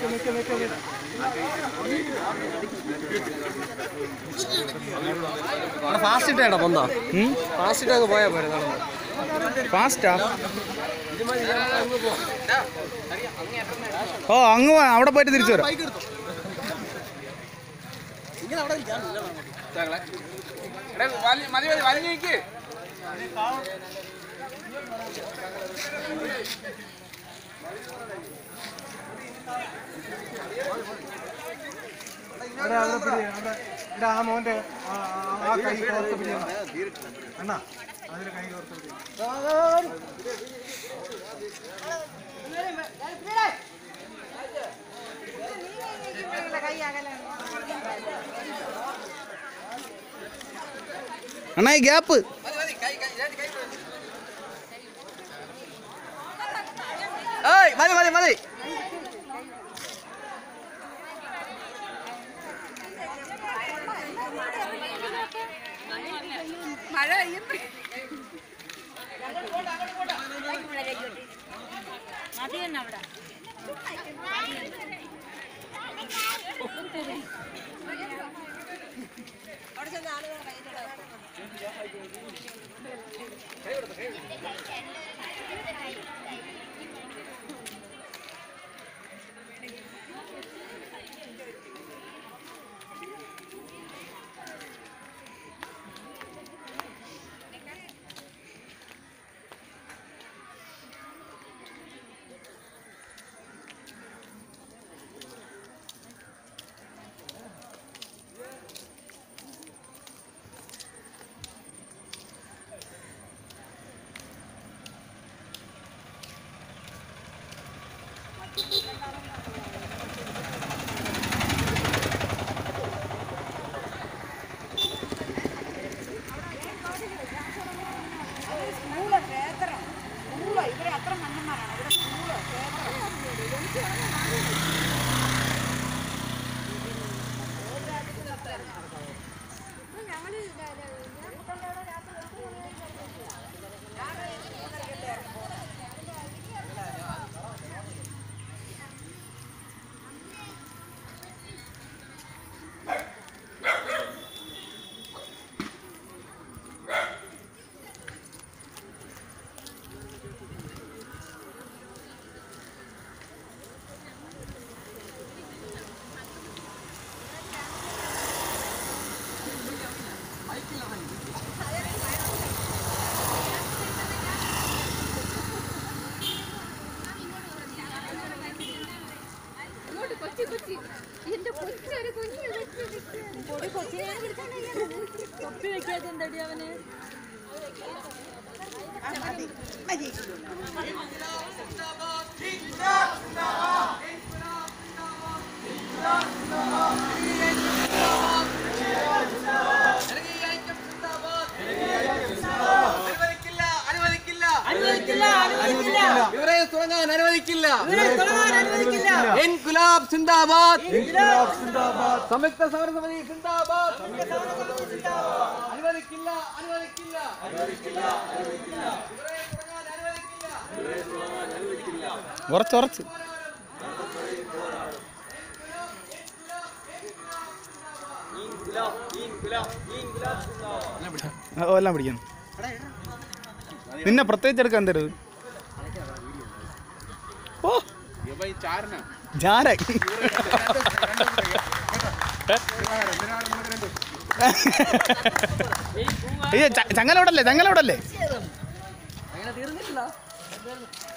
fast ഇട്ടേടാ പൊന്താ fast ഇട്ടൊക്കെ പോയാ പോരെ നടന്ന് ഫാസ്റ്റാ ഓ അങ്ങ് പോ, അവിടെ പോയിട്ട് തിരിച്ചു വരാം മതി മതി വലിഞ്ഞു നിൽക്ക് അവിടെ അവിടെ പിടി അവിടെ ഇവിടെ ആ മോന്റെ ആ ആ- ആ കൈ കോർത്ത് പിടിയണം അണ്ണാ അതിന് കൈ കോർത്ത് പിടി അണ്ണാ ഈ ഗ്യാപ്പ് ഏയ് മതി മതി മതി മഴ പെയ്യുന്നു മതി തന്നെ അവിടെ സ്കൂള് ക്ഷേത്രം സ്കൂള് ഇവരെ അത്ര മണ്ണന്മാരാണ് ഇവിടെ സ്കൂള് ക്ഷേത്രം ഇങ്ങോട്ട് കൊച്ചി കൊച്ചി എന്റെ കൊച്ചൊരു കുഞ്ഞു കൊച്ചു കൊച്ചിനെ തൊപ്പി വെക്കാത്ത എന്തടി അവന് അനുവദിക്കില്ല അനുവദിക്കില്ല ഇവരെ തുടങ്ങാൻ അനുവദിക്കില്ല എൻ ഗുലാബ് സിന്ദാബാദ് സംയുക്ത സമരസമിതി സിന്ദാബാദ് അനുവദിക്കില്ല അനുവദിക്കില്ല ഇവരെ തുടങ്ങാൻ അനുവദിക്കില്ല ഉറച്ച് ഉറച്ച് ഓ എല്ലാം പിടിക്കണം നിന്നെ പ്രത്യേകിച്ച് എടുക്കാൻ തരുത് ഓ ജാര അയ്യോ ചങ്ങലോടല്ലേ ചങ്ങലോടല്ലേ